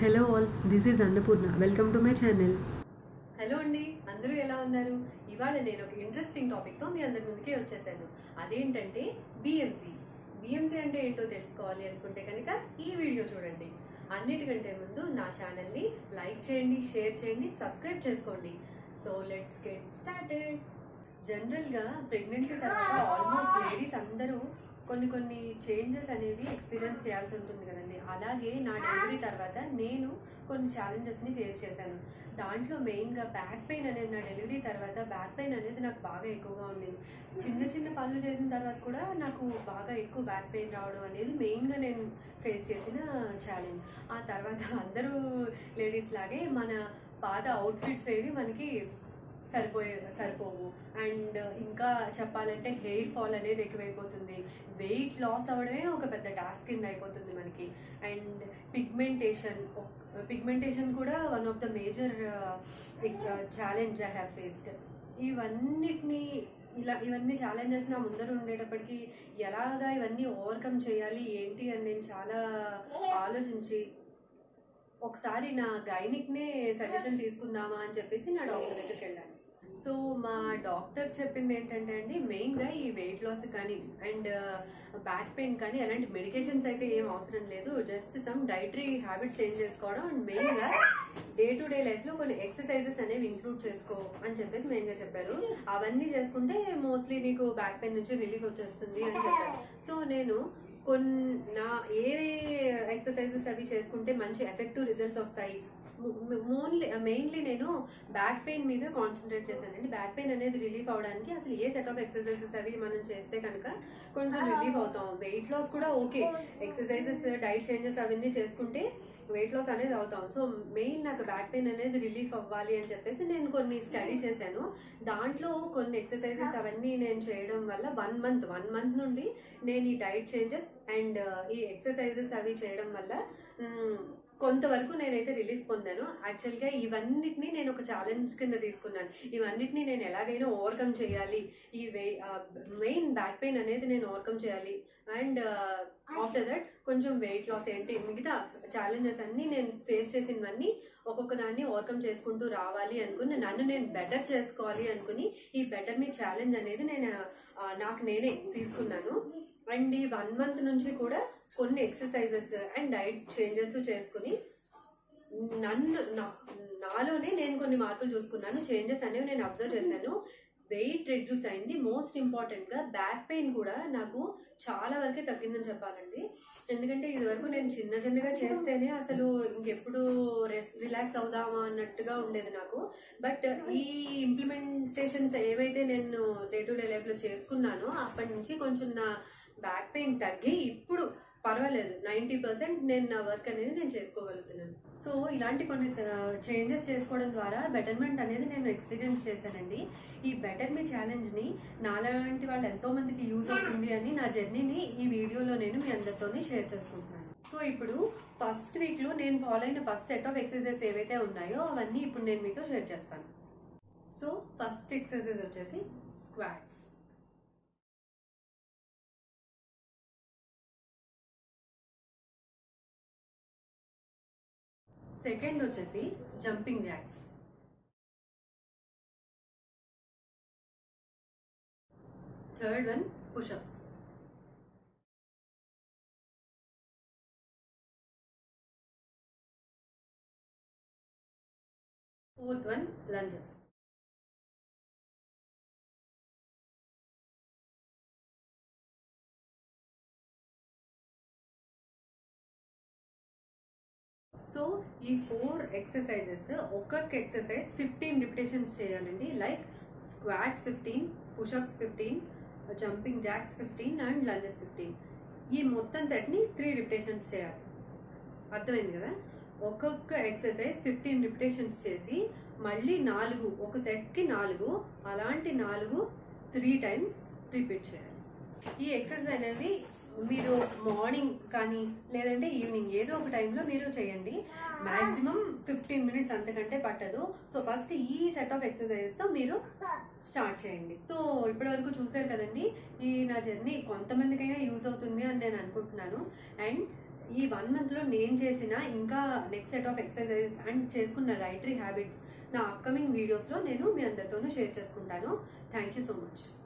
hello all this is Annapurna welcome to my channel hello అండి అందరూ ఎలా ఉన్నారు ఇవాళ నేను ఒక ఇంట్రెస్టింగ్ టాపిక్తో మీ అందరి ముందుకే వచ్చేసాను అదేంటంటే బిఎంసి బిఎంసి అంటే ఏంటో తెలుసుకోవాలి అనుకుంటే కనుక ఈ వీడియో చూడండి అన్నిటికంటే ముందు నా ఛానల్ని లైక్ చేయండి షేర్ చేయండి సబ్స్క్రైబ్ చేసుకోండి సో లెట్స్ గెట్ స్టార్టెడ్ జనరల్గా ప్రెగ్నెన్సీ తర్వాత ఆల్మోస్ట్ లేడీస్ అందరూ కొన్ని కొన్ని చేంజెస్ అనేవి ఎక్స్పీరియన్స్ చేయాల్సి ఉంటుంది కదండి అలాగే నా డెలివరీ తర్వాత నేను కొన్ని ఛాలెంజెస్ని ఫేస్ చేశాను దాంట్లో మెయిన్గా బ్యాక్ పెయిన్ అనేది నా డెలివరీ తర్వాత బ్యాక్ పెయిన్ అనేది నాకు బాగా ఎక్కువగా ఉండింది చిన్న చిన్న పనులు చేసిన తర్వాత కూడా నాకు బాగా ఎక్కువ బ్యాక్ పెయిన్ రావడం అనేది మెయిన్గా నేను ఫేస్ చేసిన ఛాలెంజ్ ఆ తర్వాత అందరూ లేడీస్ లాగే మన పాత అవుట్ఫిట్స్ ఏవి మనకి సరిపోయే సరిపోవు అండ్ ఇంకా చెప్పాలంటే హెయిర్ ఫాల్ అనేది ఎక్కువైపోతుంది వెయిట్ లాస్ అవ్వడమే ఒక పెద్ద టాస్క్ కింద అయిపోతుంది మనకి అండ్ పిగ్మెంటేషన్ పిగ్మెంటేషన్ కూడా one of the major challenge I have faced ఇవన్నిటిని ఇలా ఇవన్నీ ఛాలెంజెస్ నా ముందర ఉండేటప్పటికి ఎలాగా ఇవన్నీ ఓవర్కమ్ చేయాలి ఏంటి అని నేను చాలా ఆలోచించి ఒకసారి నా గైనిక్నే సజెషన్ తీసుకుందామా అని చెప్పేసి నా డాక్టర్ దగ్గరికి వెళ్ళాను సో మా డాక్టర్ చెప్పింది ఏంటంటే అండి మెయిన్గా ఈ వెయిట్ లాస్ కానీ అండ్ బ్యాక్ పెయిన్ కానీ అలాంటి మెడికేషన్స్ అయితే ఏం అవసరం లేదు just some dietary habits change చేసుకోవడం అండ్ మెయిన్గా డే టు డే లైఫ్లో కొన్ని ఎక్సర్సైజెస్ అనేవి ఇంక్లూడ్ చేసుకో అని చెప్పేసి మెయిన్గా చెప్పారు అవన్నీ చేసుకుంటే మోస్ట్లీ నీకు బ్యాక్ పెయిన్ నుంచి రిలీఫ్ వచ్చేస్తుంది అని చెప్పారు సో నేను కొన్ని నా ఏ ఎక్సర్సైజెస్ అవి చేసుకుంటే మంచి ఎఫెక్టివ్ రిజల్ట్స్ వస్తాయి మోన్లీ మెయిన్లీ నేను బ్యాక్ పెయిన్ మీద కాన్సన్ట్రేట్ చేశానండి బ్యాక్ పెయిన్ అనేది రిలీఫ్ అవడానికి అసలు ఏ సెట్ ఆఫ్ ఎక్సర్సైజెస్ అవి మనం చేస్తే కనుక కొంచెం రిలీఫ్ అవుతాం వెయిట్ లాస్ కూడా ఓకే ఎక్సర్సైజెస్ డైట్ చేంజెస్ అవన్నీ చేసుకుంటే వెయిట్ లాస్ అనేది అవుతాం సో మెయిన్ నాకు బ్యాక్ పెయిన్ అనేది రిలీఫ్ అవ్వాలి అని చెప్పేసి నేను కొన్ని స్టడీ చేశాను దాంట్లో కొన్ని ఎక్సర్సైజెస్ అవన్నీ నేను చేయడం వల్ల వన్ మంత్ వన్ మంత్ నుండి నేను ఈ డైట్ చేంజెస్ అండ్ ఈ ఎక్సర్సైజెస్ అవి చేయడం వల్ల మ్, కొంతవరకు నేనైతే రిలీఫ్ పొందాను యాక్చువల్గా ఇవన్నిటిని నేను ఒక ఛాలెంజ్ కింద తీసుకున్నాను ఇవన్నిటిని నేను ఎలాగైనా ఓవర్కమ్ చేయాలి ఈ వే మెయిన్ బ్యాక్ పెయిన్ అనేది నేను ఓవర్కమ్ చేయాలి అండ్ ఆఫ్టర్ దట్ కొంచెం వెయిట్ లాస్ ఏంటి మిగతా ఛాలెంజెస్ అన్నీ నేను ఫేస్ చేసినవన్నీ ఒక్కొక్క దాన్ని ఓవర్కమ్ చేసుకుంటూ రావాలి అనుకుని నన్ను నేను బెటర్ చేసుకోవాలి అనుకుని ఈ బెటర్ మీ ఛాలెంజ్ అనేది నేను ఆ, నాకు నేనే తీసుకున్నాను అండ్ ఈ వన్ మంత్ నుంచి కూడా కొన్ని ఎక్సర్సైజెస్ అండ్ డైట్ చేంజెస్ చేసుకుని నన్ను నా- నాలోనే నేను కొన్ని మార్పులు చూసుకున్నాను చేంజెస్ అనేవి నేను అబ్జర్వ్ చేశాను వెయిట్ రెడ్యూస్ అయింది మోస్ట్ ఇంపార్టెంట్గా బ్యాక్ పెయిన్ కూడా నాకు చాలా వరకే తగ్గిందని చెప్పాలండి ఎందుకంటే ఇది వరకు నేను చిన్న చిన్నగా చేస్తేనే అసలు ఇంకెప్పుడు రెస్ట్ రిలాక్స్ అవుదామా అన్నట్టుగా ఉండేది నాకు బట్ ఈ ఇంప్లిమెంటేషన్స్ ఏవైతే నేను డే టు డే లైఫ్లో చేసుకున్నానో అప్పటి నుంచి కొంచెం నా బ్యాక్ పెయిన్ తగ్గి ఇప్పుడు పర్వాలేదు నైంటీ పర్సెంట్ నేను నా వర్క్ అనేది నేను చేసుకోగలుగుతున్నాను సో ఇలాంటి కొన్ని చేంజెస్ చేసుకోవడం ద్వారా బెటర్మెంట్ అనేది నేను ఎక్స్పీరియన్స్ చేశానండి ఈ బెటర్ మీ ఛాలెంజ్ని నాలాంటి వాళ్ళు ఎంతో మందికి యూజ్ అవుతుంది అని నా జర్నీని ఈ వీడియోలో నేను మీ అందరితోని షేర్ చేసుకుంటున్నాను సో ఇప్పుడు ఫస్ట్ వీక్లో నేను ఫాలో అయిన ఫస్ట్ సెట్ ఆఫ్ ఎక్సర్సైజెస్ ఏవైతే ఉన్నాయో అవన్నీ ఇప్పుడు నేను మీతో షేర్ చేస్తాను సో ఫస్ట్ ఎక్సర్సైజ్ వచ్చేసి స్క్వాట్స్ సెకండ్ వచ్చేసి jumping jacks third one pushups fourth one lunges so ఈ ఫోర్ ఎక్సర్సైజెస్ ఒక్కొక్క ఎక్సర్సైజ్ ఫిఫ్టీన్ రిపిటేషన్స్ చేయాలండి like squats fifteen pushups fifteen jumping jacks fifteen and lunges fifteen ఈ మొత్తం సెట్ని three repetitions చేయాలి అర్థమైంది కదా ఒక్కొక్క ఎక్సర్సైజ్ ఫిఫ్టీన్ రిపిటేషన్స్ చేసి మళ్ళీ నాలుగు ఒక సెట్కి నాలుగు అలాంటి నాలుగు త్రీ టైమ్స్ రిపీట్ చేయాలి ఈ ఎక్సర్సైజ్ అనేది మీరు మార్నింగ్ కానీ లేదంటే ఈవినింగ్ ఏదో ఒక టైంలో మీరు చేయండి మాక్సిమం ఫిఫ్టీన్ మినిట్స్ అంతకంటే పట్టదు సో ఫస్ట్ ఈ సెట్ ఆఫ్ ఎక్సర్సైజెస్తో మీరు స్టార్ట్ చేయండి సో ఇప్పటి వరకు చూసారు కదండి ఈ నా జర్నీ కొంతమందికైనా యూజ్ అవుతుంది అని నేను అనుకుంటున్నాను అండ్ ఈ వన్ మంత్లో నేను చేసిన ఇంకా next set of exercises and చేసుకున్న డైటరీ హ్యాబిట్స్ నా అప్కమింగ్ వీడియోస్లో నేను మీ అందరితోనూ షేర్ చేసుకుంటాను థ్యాంక్ యూ సో మచ్